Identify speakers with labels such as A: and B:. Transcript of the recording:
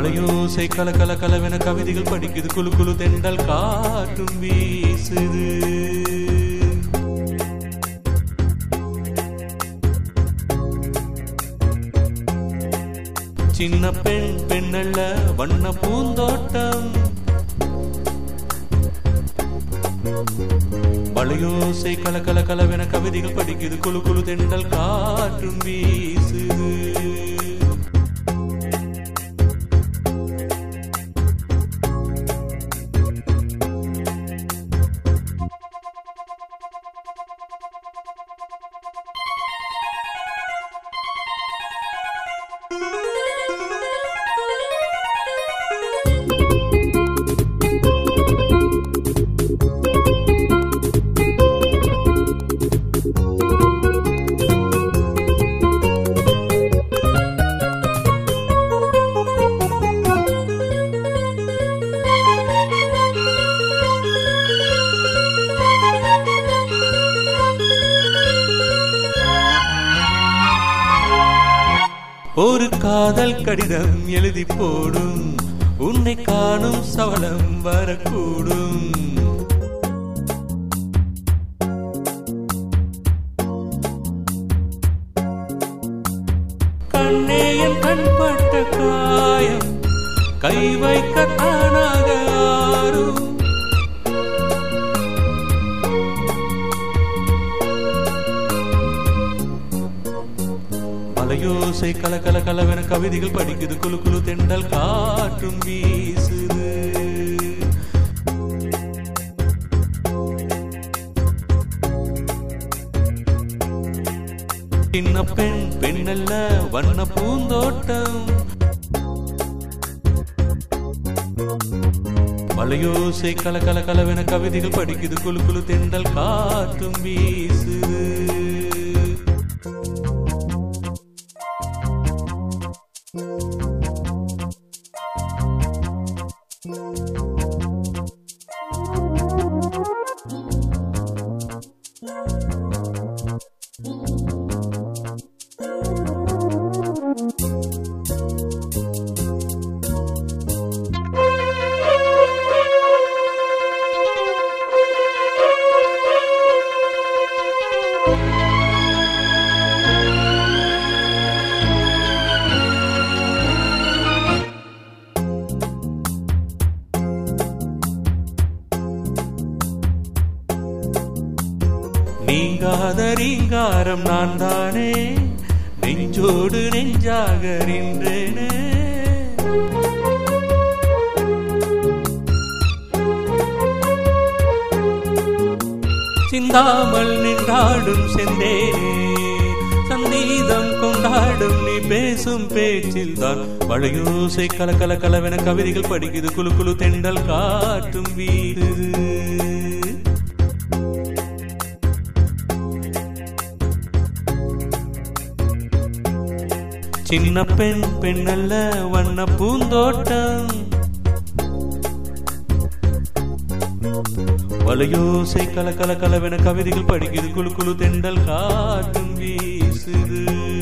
A: வளையோசை கல கல கலவென கவிதைகள் படிக்குது குழு குழு தெண்டல் காற்றும் வீசுது சின்ன பெண் பெண்ணல்ல வண்ண பூந்தோட்டம் வளையோசை கல கல கலவென கவிதைகள் படிக்குது குழு குழு தெண்டல் காற்றும் வீசுது ஒரு காதல் கடிதம் எழுதி போடும் உன்னை காணும் சவலம் வரக்கூடும் கண்ணேயன் கண்பட்ட காயம் கை வைக்க தானாக ஆறும் மலையோசை கல கல கலவென கவிதைகள் படிக்குது குழு குழு தெண்டல் காற்றும் வீசுது சின்ன பெண் பெண்ணல்ல வண்ண பூந்தோட்டம் மலையோசை கல கல கலவென கவிதைகள் படிக்குது குழு குழு தெண்டல் காற்றும் வீசுது நீங்காத ரீங்காரம் நான் தானே நெஞ்சோடு நெஞ்சாக நின்றேனே சிந்தாமல் நின்றாடும் செந்தேனே சந்தீதம் கொண்டாடும் நீ பேசும் பேச்சில் தான் வளையோசை கல கல கலவென கவிதைகள் படிக்குது குழு குழு தெண்டல் காற்றும் வீடுது சின்ன பெண் பெண்ணல்ல வண்ண பூந்தோட்டம் வலையோசை கல கல கலவென கவிதைகள் படிக்குது குழு குழு தெண்டல் காற்றும் வீசுது